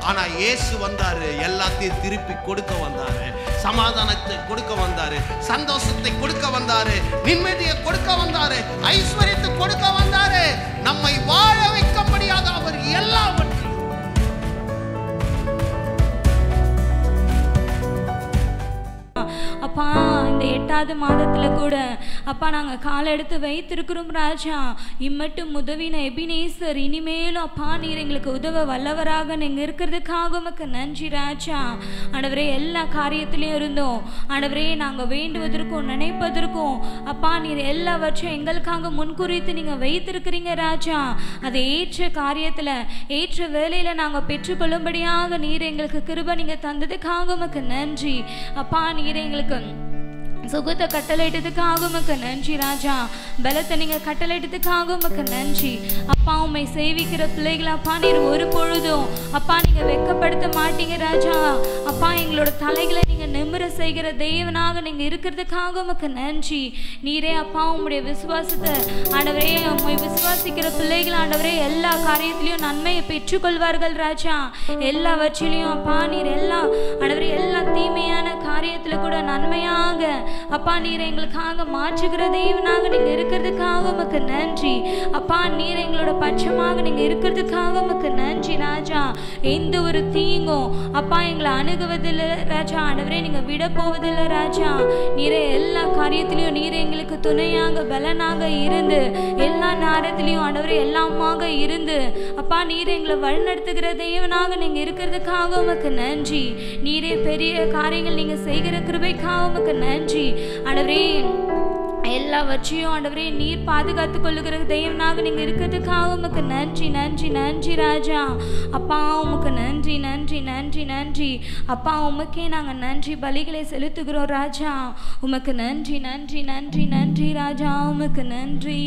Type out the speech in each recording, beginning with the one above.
ஆனா இயேசு வந்தாரு எல்லாத்தையும் திருப்பி கொடுக்க வந்தாரு சமாதானத்தை கொடுக்க வந்தாரு சந்தோஷத்தை கொடுக்க வந்தாரு நிம்மதியை கொடுக்க வந்தாரு ஐஸ்வர்யத்தை கொடுக்க வந்தாரு நம்மை வாழ வைக்கும்படியாக அவர் எல்லாவற்றையும் அப்பா இந்த எட்டாவது மாதத்துல கூட அப்பா நாங்க காலை எடுத்து வைத்திருக்கிறோம் ராஜா இம்மட்டும் உதவின எபினேசர் இனிமேலும் அப்பா நீர் எங்களுக்கு உதவ வல்லவராக நீங்க இருக்கிறதுக்காக உமக்கு நன்றி ராஜா ஆண்டவரே எல்லா காரியத்திலையும் இருந்தோம் ஆண்டவரே நாங்க வேண்டுவதற்கும் நினைப்பதற்கும் அப்பா நீர் எல்லாவற்றையும் எங்களுக்காக முன்குறித்து நீங்க வைத்திருக்கிறீங்க ராஜா அதை ஏற்ற காரியத்துல ஏற்ற வேலையில நாங்க பெற்றுக்கொள்ளும்படியாக நீர் எங்களுக்கு கிருபை நீங்க தந்ததுக்காக உமக்கு நன்றி அப்பா நீர் எங்களுக்கு சுகத்தை கட்டளையிட்டதுக்காக உமக்கு நன்றி ராஜா பலத்தை நீங்க கட்டளையிட்டதுக்காக உமக்கு நன்றி அப்பா உம்மை சேவிக்கிற பிள்ளைகளை அப்பா நீர் ஒரு பொழுதும் அப்பா நீங்க வெட்கப்படுத்த மாட்டீங்க ராஜா அப்பா எங்களோட தலைகளை நீங்க நிமிர செய்கிற தேவனாக நீங்க இருக்கிறதுக்காக உமக்கு நன்றி நீரே அப்பா உம்முடைய விசுவாசத்தை ஆண்டவரே உம்மை விசுவாசிக்கிற பிள்ளைகள் ஆண்டவரே எல்லா காரியத்திலையும் நன்மையை பெற்றுக்கொள்வார்கள் ராஜா எல்லாவற்றிலையும் அப்பா நீர் எல்லா ஆண்டவரே எல்லா தீமையான காரியத்துல கூட நன்மையாக அப்பா நீர் எங்களுக்காக மாற்றுகிற தேவனாக நீங்க இருக்கிறதுக்காக உமக்கு நன்றி அப்பா நீர் எங்களோட பட்சமாக நீங்க இருக்கிறதுக்காக உமக்கு நன்றி ராஜா எந்த ஒரு தீங்கும் அப்பா எங்களை அணுகுவதில்லை ராஜா ஆண்டவரே நீங்க விட போவதில்லை ராஜா நீரே எல்லா காரியத்திலையும் நீர் எங்களுக்கு துணையாக பலனாக இருந்து எல்லா நேரத்திலையும் ஆண்டவரே எல்லாமாக இருந்து அப்பா நீர் எங்களை வழிநடத்துகிற தேவனாக நீங்க இருக்கிறதுக்காக உமக்கு நன்றி நீரே பெரிய காரியங்கள் நீங்க செய்கிற கிருபைக்காக உமக்கு நன்றி ஆண்டவரே எல்லாவற்றையும் ஆண்டவரே நீர் பாதுகாத்து கொள்ளுகிற தெய்வனாக நீங்க இருக்கிறதுக்காக உமக்கு நன்றி நன்றி நன்றி ராஜா அப்பா உமக்கு நன்றி நன்றி நன்றி நன்றி அப்பா உமக்கே நாங்க நன்றி பலிகளை செலுத்துகிறோம் ராஜா உமக்கு நன்றி நன்றி நன்றி நன்றி ராஜா உமக்கு நன்றி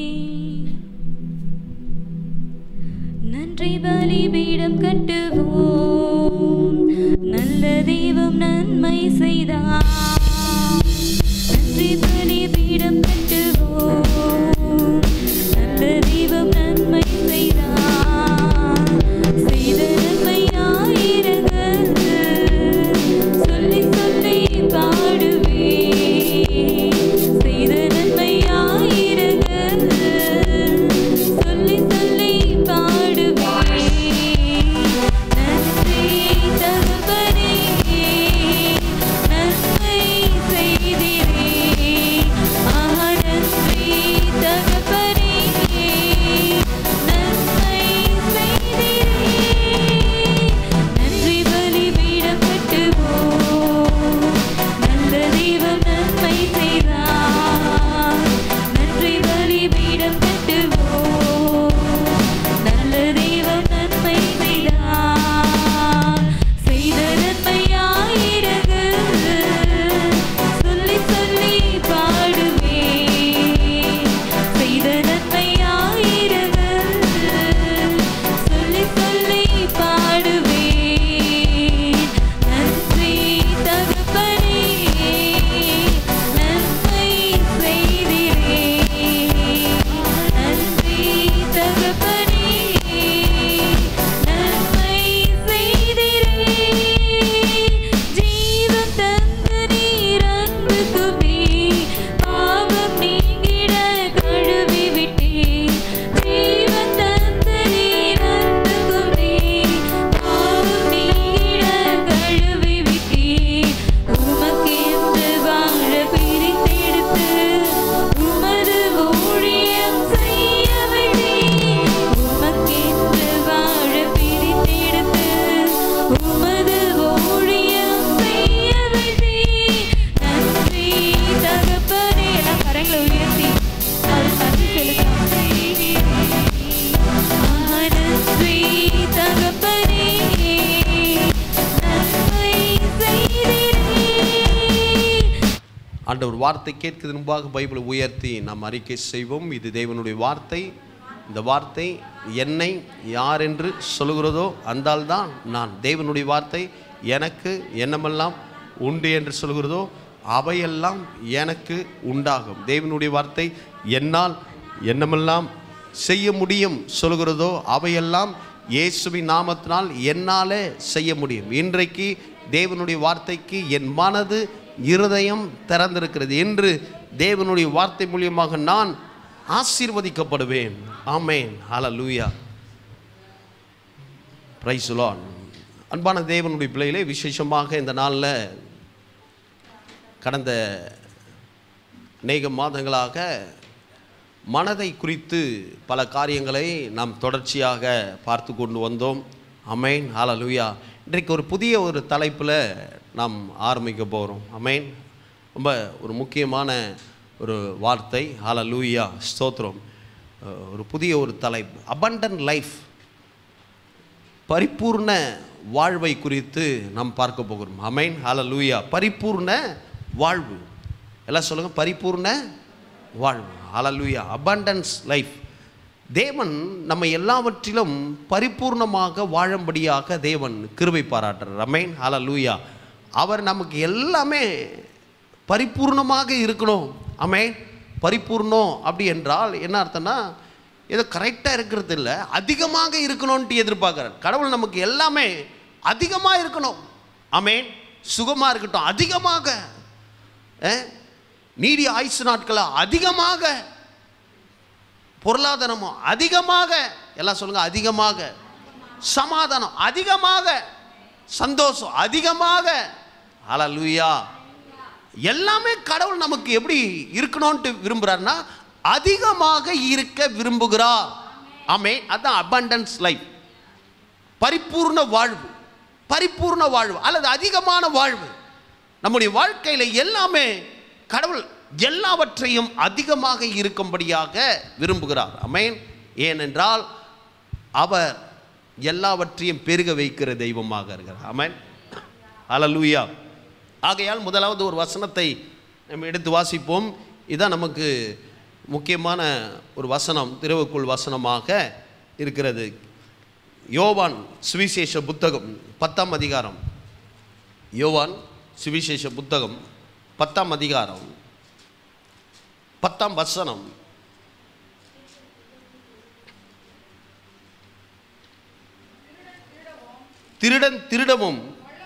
நன்றி பலிபீடம் கட்டுவோம் நல்ல தெய்வம் நன்மை செய்தார் நன்றி பலிபீடம் கட்டுவோம் நல்ல தெய்வம் நன்மை செய்தார் செய்த நன்மை ஆயிரங்கள் சொல்லி சொல்லி பாடுவே செய்த நன்மை ஆயிரங்கள் சொல்லி சொல்லி பாடுவே நன்றி தகப்பனே நன்மை செய்திரே ஆஹா நன்றி தகப்பனே நன்மை செய்திரே நன்றி பலிபீடம் கட்டுவோம் நல்ல தெய்வம் நன்மை செய்தார் நன்றி பலிபீடம் கட்டுவோம் நல்ல தெய்வம் நன்மை செய்தார் செய்த நன்மை ஆயிரங்கள் சொல்லி சொல்லி பாடுவே செய்த நன்மை ஆயிரங்கள் சொல்லி சொல்லி பாடுவே நன்றி தகப்பனே நன்மை செய்திரே நன்றி தகப்பனே நன்மை செய்திரே ஜீவன் தந்த நீர் அன்புக்குமே பாவம் நீங்கிட கழுவி விட்டேன் ஜீவன் தந்த நீர் அன்புக்குமே பாவம் நீங்கிட கழுவி விட்டேன் உமக்கென்று வாழ பிரித்தெடுத்து உமது ஊழியம் செய்ய விட்டேன் உமக்கென்று வாழ பிரித்தெடுத்து உமது ஊழியம் செய்ய விட்டேன் நன்றி தகப்பனே எல்லாம் கரங்களை உயர்த்தி அவர் நன்றி செலுத்தலாம் ஆஹா, நன்றி தகப்பனே நன்மை செய்தீரே ஆண்டவர் வார்த்தை கேட்கிறது முன்பாக பைபிளை உயர்த்தி நாம் அறிக்கை செய்வோம் இது தேவனுடைய வார்த்தை இந்த வார்த்தை என்னை யார் என்று சொல்லுகிறதோ அந்தால்தான் நான் தேவனுடைய வார்த்தை எனக்கு என்னமெல்லாம் உண்டு என்று சொல்கிறதோ அவையெல்லாம் எனக்கு உண்டாகும் தேவனுடைய வார்த்தை என்னால் என்னமெல்லாம் செய்ய முடியும் சொல்கிறதோ அவையெல்லாம் இயேசுவின் நாமத்தினால் என்னாலே செய்ய முடியும் இன்றைக்கு தேவனுடைய வார்த்தைக்கு என் மனது இருதயம் திறந்திருக்கிறது என்று தேவனுடைய வார்த்தை மூலியமாக நான் ஆசீர்வதிக்கப்படுவேன் ஆமேன் ஹalleluya பிரைஸ் லார்ட் அன்பான தேவனுடைய பிள்ளைகளே விசேஷமாக இந்த நாளில் கடந்த அநேக மாதங்களாக மனதை குறித்து பல காரியங்களை நாம் தொடர்ச்சியாக பார்த்து கொண்டு வந்தோம் அமேன் ஹalleluya இன்றைக்கு ஒரு புதிய ஒரு தலைப்பில் நாம் ஆரம்பிக்க போகிறோம் அமேன் ரொம்ப ஒரு முக்கியமான ஒரு வார்த்தை ஹalleluya ஸ்தோத்திரம் அஹ், ஒரு புதிய ஒரு தலைப்பு abundant லைஃப் பரிபூர்ண வாழ்வை குறித்து நாம் பார்க்க போகிறோம் அமேன் ஹalleluya பரிபூர்ண வாழ்வு எல்லாம் சொல்லுங்க பரிபூர்ண வாழ்வு ஹalleluya abundance லைஃப் தேவன் நம்ம எல்லாவற்றிலும் பரிபூர்ணமாக வாழும்படியாக தேவன் கிருபை பாராட்டுறார் அமேன் ஹalleluya அவர் நமக்கு எல்லாமே பரிபூர்ணமாக இருக்கணும் அமேன் பரிபூர்ணம் அப்படி என்றால் என்ன அர்த்தம்னா ஏதோ கரெக்டாக இருக்கிறது இல்லை அதிகமாக இருக்கணும்ன்ட்டு எதிர்பார்க்குறார் கடவுள் நமக்கு எல்லாமே அதிகமாக இருக்கணும் அமேன் சுகமாக இருக்கட்டும் அதிகமாக அஹ், நீடிய ஆயுசு நாட்களை அதிகமாக பொருளாதாரமும் அதிகமாக எல்லாம் சொல்லுங்க அதிகமாக சமாதானம் அதிகமாக சந்தோஷம் அதிகமாக ஹalleluya எல்லாமே கடவுள் நமக்கு எப்படி இருக்கணும்ட்டு விரும்புகிறார்னா அதிகமாக இருக்க விரும்புகிறார் ஆமே அதான் abundance லைஃப் பரிபூர்ண வாழ்வு பரிபூர்ண வாழ்வு அல்லது அதிகமான வாழ்வு நம்முடைய வாழ்க்கையில் எல்லாமே கடவுள் எல்லாவற்றையும் அதிகமாக இருக்கும்படியாக விரும்புகிறார் அமேன் ஏனென்றால் அவர் எல்லாவற்றையும் பெருக வைக்கிற தெய்வமாக இருக்கிறார் அமேன் ஹalleluya ஆகையால் முதலாவது ஒரு வசனத்தை நம்ம எடுத்து வாசிப்போம் இதான் நமக்கு முக்கியமான ஒரு வசனம் திருவுக்குள் வசனமாக இருக்கிறது யோவான் சுவிசேஷ புத்தகம் பத்தாம் அதிகாரம் யோவான் சுவிசேஷ புத்தகம் பத்தாம் அதிகாரம் பத்தாம் வசனம் திருடன் திருடவும்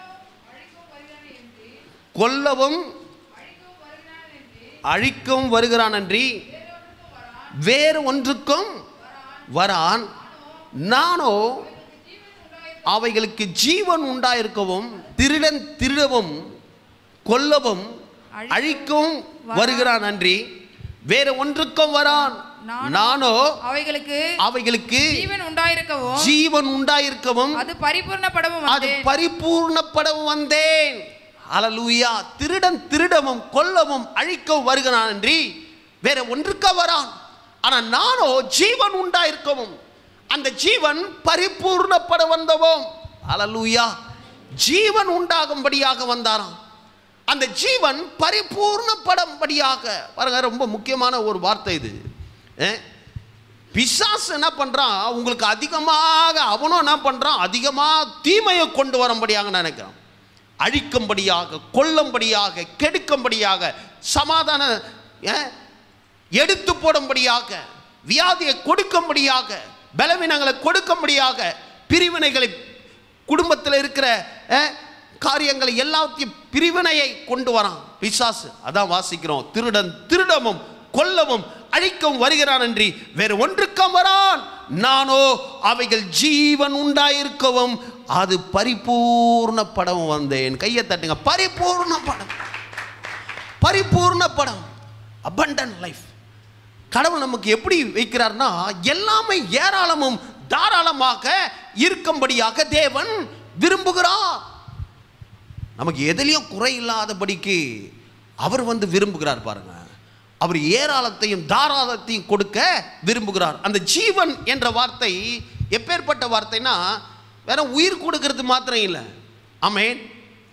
கொல்லவும் அழிக்கவும் வருகிறான் அன்றி வேறு ஒன்றுக்கும் வரான் நானோ அவைகளுக்கு ஜீவன் உண்டாயிருக்கவும் திருடன் திருடவும் கொல்லவும் அழிக்கவும் வருகிறான் அன்றி வேறு ஒன்றுக்கும் வரான் நானோ அவைகளுக்கு அவைகளுக்கு ஜீவன் உண்டாயிருக்கவும் ஜீவன் உண்டாயிருக்கவும் அது பரிபூர்ணப்படவும் அது வந்தேன். பரிபூர்ணப்படவும் வந்தேன் ஹalleluya திருடன் திருடவும் கொல்லவும் அழிக்கவும் வருகிறான் அன்றி வேற ஒன்றுக்க வரான் ஆனா நானோ ஜீவன் உண்டாயிருக்கவும் அந்த ஜீவன் பரிபூர்ணப்பட வந்தவோம் ஹalleluya ஜீவன் உண்டாகும்படியாக வந்தாராம் அந்த ஜீவன் பரிபூர்ணப்படும்படியாக பாருங்க ரொம்ப முக்கியமான ஒரு வார்த்தை இது அஹ், பிசாசு என்ன பண்றான் உங்களுக்கு அதிகமாக அவனும் என்ன பண்றான் அதிகமாக தீமையை கொண்டு வரும்படியாக நினைக்கிறான் அழிக்கும்படியாக கொல்லும்படியாக கெடுக்கும்படியாக சமாதான அஹ், எடுத்து போடும்படியாக வியாதியை கொடுக்கும்படியாக பலவீனங்களை கொடுக்கும்படியாக பிரிவினைகளை குடும்பத்தில் இருக்கிற அஹ், காரியங்களை எல்லாத்தையும் பிரிவினையை கொண்டு வரான் பிசாசு அதான் வாசிக்கிறோம் திருடன் திருடவும் கொல்லவும் அழிக்கவும் வருகிறான் என்று வேறு ஒன்றுக்கம் வரான் நானோ அவைகள் ஜீவன் உண்டாயிருக்கவும் அது பரிபூர்ணப்படவும் வந்தேன் கையை தட்டுங்க பரிபூர்ணப்படம் பரிபூர்ணப்படம் abundant லைஃப் கடவுள் நமக்கு எப்படி வைக்கிறார்னா எல்லாமே ஏராளமும் தாராளமாக இருக்கும்படியாக தேவன் விரும்புகிறார் நமக்கு எதுலேயும் குறை இல்லாதபடிக்கு அவர் வந்து விரும்புகிறார் பாருங்க அவர் ஏராளத்தையும் தாராளத்தையும் கொடுக்க விரும்புகிறார் அந்த ஜீவன் என்ற வார்த்தை எப்பேற்பட்ட வார்த்தைனா வேற உயிர் கொடுக்கிறது மாத்திரம் இல்லை ஆமென்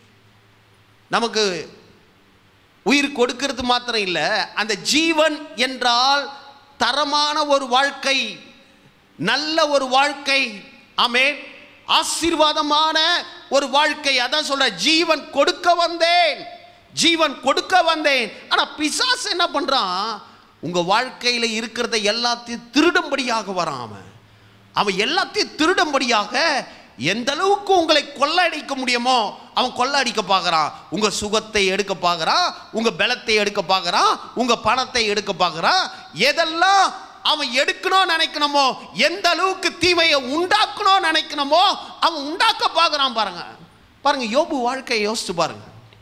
நமக்கு உயிர் கொடுக்கிறது மாத்திரம் இல்லை அந்த ஜீவன் என்றால் தரமான ஒரு வாழ்க்கை நல்ல ஒரு வாழ்க்கை ஆமென் ஆசீர்வாதமான ஒரு வாழ்க்கை அதான் சொல்ற ஜீவன் கொடுக்க வந்தேன் ஜீவன் கொடுக்க வந்தேன் ஆனா பிசாசு என்ன பண்றான் உங்க வாழ்க்கையில இருக்கிறத எல்லாத்தையும் திருடும்படியாக வரான் அவன் அவன் எல்லாத்தையும் திருடும்படியாக எந்த அளவுக்கு உங்களை கொள்ளடிக்க முடியுமோ அவன் கொள்ளடிக்க பார்க்கறான் உங்க சுகத்தை எடுக்க பார்க்கறான் உங்க பலத்தை எடுக்க பார்க்கறான் உங்க பணத்தை எடுக்க பார்க்கறான் எதெல்லாம் அவன் எடுக்கணும்னு நினைக்கணுமோ எந்த அளவுக்கு தீமையை உண்டாக்கணும்னு நினைக்கணுமோ அவன் உண்டாக்க பார்க்கறான் பாருங்க பாருங்க யோபு வாழ்க்கையை யோசிச்சு பாருங்க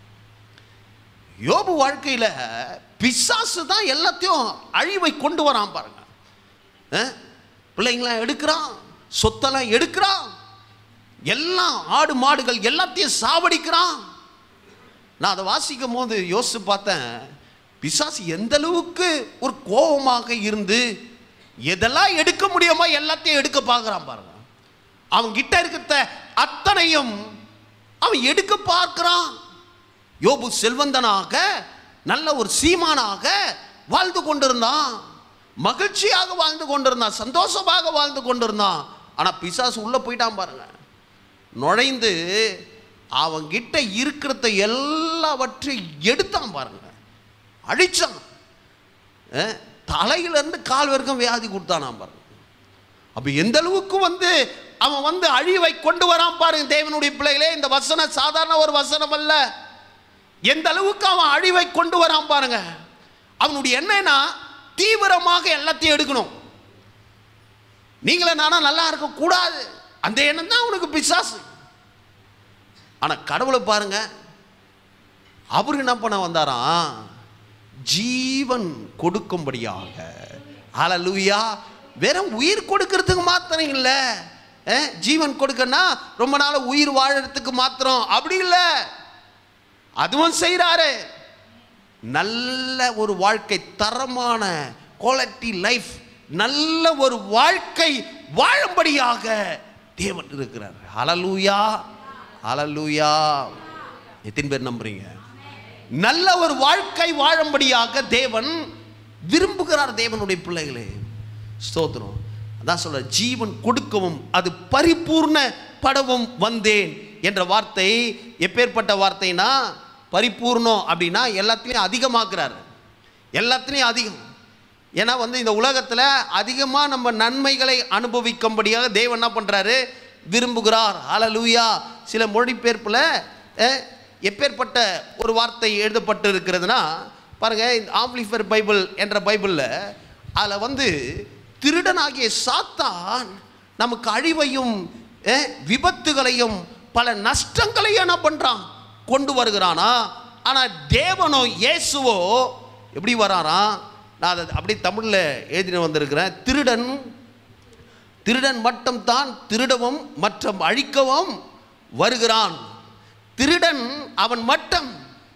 யோபு வாழ்க்கையில பிசாசு தான் எல்லாத்தையும் அழிவை கொண்டு வரான் பாருங்க அஹ்? பிள்ளைங்களாம் எடுக்கிறான் சொத்தெல்லாம் எடுக்கிறான் எல்லாம் ஆடு மாடுகள் எல்லாத்தையும் சாவடிக்கிறான் நான் அதை வாசிக்கும் போது யோசிச்சு பார்த்தேன் பிசாசு எந்த அளவுக்கு ஒரு கோபமாக இருந்து எதெல்லாம் எடுக்க முடியுமோ எல்லாத்தையும் எடுக்க பார்க்குறான் பாருங்க அவன் கிட்ட இருக்கிற அத்தனையும் அவன் எடுக்க பார்க்கிறான் யோபு செல்வந்தனாக நல்ல ஒரு சீமானாக வாழ்ந்து கொண்டிருந்தான் மகிழ்ச்சியாக வாழ்ந்து கொண்டிருந்தான் சந்தோஷமாக வாழ்ந்து கொண்டிருந்தான் ஆனால் பிசாசு உள்ள போயிட்டான் பாருங்க நுழைந்து அவங்கிட்ட இருக்கிறத எல்லாவற்றையும் எடுத்தான் பாருங்க அழிச்சான் அஹ், தலையிலிருந்து கால் வரைக்கும் வியாதி கொடுத்தானாம் பாருங்க அப்ப எந்த அளவுக்கு வந்து அவன் வந்து அழிவை கொண்டு வரான் பாருங்க தேவனுடைய பிள்ளைகளே இந்த வசனம் சாதாரண ஒரு வசனம் அல்ல எந்த அளவுக்கு அவன் அழிவை கொண்டு வரான் பாருங்க அவனுடைய என்னன்னா தீவிரமாக எல்லாத்தையும் எடுக்கணும் நீங்களே நானா நல்லா இருக்க கூடாது அந்த எண்ணம் தான் அவனுக்கு பிசாசு ஆனா கடவுளை பாருங்க அவர் என்ன பண்ண வந்தாராம் ஜீவன் கொடுக்கும்படியாக ஹalleluya வெறும் உயிர் கொடுக்கறதுக்கு மாத்திரம் இல்லை அஹ், ஜீவன் கொடுக்கன்னா ரொம்ப நாள் உயிர் வாழறதுக்கு மாத்திரம் அப்படி இல்லை அதுவும் செய்கிறாரு நல்ல ஒரு வாழ்க்கை தரமான குவாலிட்டி லைஃப் நல்ல ஒரு வாழ்க்கை வாழும்படியாக தேவன் இருக்கிறார் ஹalleluya ஹalleluya எத்தனை பேர் நம்புறீங்க நல்ல ஒரு வாழ்க்கை வாழும்படியாக தேவன் விரும்புகிறார் தேவனுடைய பிள்ளைகளே ஸ்தோத்திரம் அதான் சொல்ற ஜீவன் கொடுக்கவும் அது பரிபூர்ண படவும் வந்தேன் என்ற வார்த்தை எப்பேற்பட்ட வார்த்தைனா பரிபூர்ணம் அப்படின்னா எல்லாத்துலேயும் அதிகமாக்குறாரு எல்லாத்துலேயும் அதிகம் ஏன்னா வந்து இந்த உலகத்தில் அதிகமாக நம்ம நன்மைகளை அனுபவிக்கும்படியாக தேவன் என்ன பண்ணுறாரு விரும்புகிறார் ஹalleluya சில மொழிபெயர்ப்பில் அஹ், எப்பேற்பட்ட ஒரு வார்த்தை எழுதப்பட்டு இருக்கிறதுனா பாருங்க இந்த ஆம்ப்ளிஃபர் பைபிள் என்ற பைபிளில் அதில் வந்து திருடனாகிய சாத்தான் நமக்கு அழிவையும் அஹ், விபத்துகளையும் பல நஷ்டங்களையும் என்ன பண்ணுறான் கொண்டு வருகிறானா ஆனால் தேவனோ இயேசுவோ எப்படி வராராம் நான் அதை அப்படி தமிழில் எழுதிட்டு வந்திருக்கிறேன் திருடன் திருடன் மட்டும் தான் திருடவும் மற்றும் அழிக்கவும் வருகிறான் திருடன் அவன் மட்டும்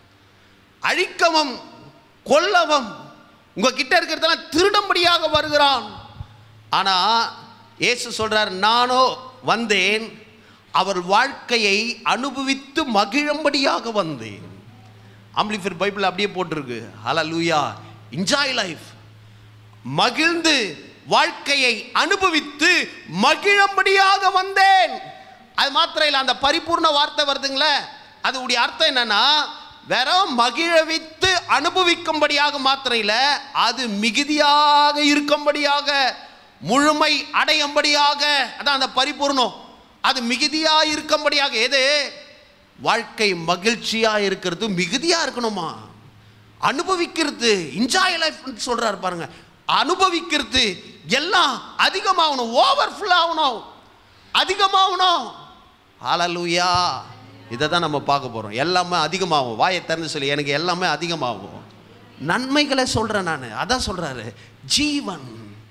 அழிக்கவும் கொல்லவும் உங்க கிட்ட இருக்கிறதெல்லாம் திருடும்படியாக வருகிறான் ஆனா இயேசு சொல்றார் நானோ வந்தேன் அவர் வாழ்க்கையை அனுபவித்து மகிழும்படியாக வந்தேன் ஆம்ப்ளிஃபர் பைபிள் அப்படியே போட்டிருக்கு ஹalleluya என்ஜாய் லைஃப் மகிழ்ந்து வாழ்க்கையை அனுபவித்து மகிழும்படியாக வந்தேன் அது மாத்திரம் இல்லை அந்த பரிபூர்ண வார்த்தை வருதுங்களே அதுடைய அர்த்தம் என்னன்னா வெறும் மகிழவித்து அனுபவிக்கும்படியாக மாத்திரம் இல்லை அது மிகுதியாக இருக்கும்படியாக முழுமை அடையும்படியாக அதான் அந்த பரிபூர்ணம் அது மிகுதியாக இருக்கும்படியாக எது வாழ்க்கை மகிழ்ச்சியா இருக்கிறது மிகுதியா இருக்கணுமா அனுபவிக்கிறது என்ஜாய் லைஃப் சொல்றாரு பாருங்க அனுபவிக்கிறது எல்லாம் அதிகமாகணும் ஓவர்ஃபுல் ஆகணும் அதிகமாகணும் ஹalleluya இதை தான் நம்ம பார்க்க போறோம் எல்லாமே அதிகமாகும் வாயை திறந்து சொல்லி எனக்கு எல்லாமே அதிகமாகும் நன்மைகளை சொல்றேன் நான் அதான் சொல்றாரு ஜீவன்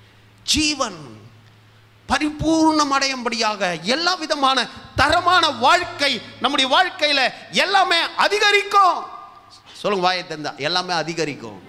ஜீவன் பரிபூர்ணம் அடையும்படியாக எல்லா விதமான தரமான வாழ்க்கை நம்முடைய வாழ்க்கையில எல்லாமே அதிகரிக்கும் சொல்லுங்க வாயை தந்தா எல்லாமே அதிகரிக்கும்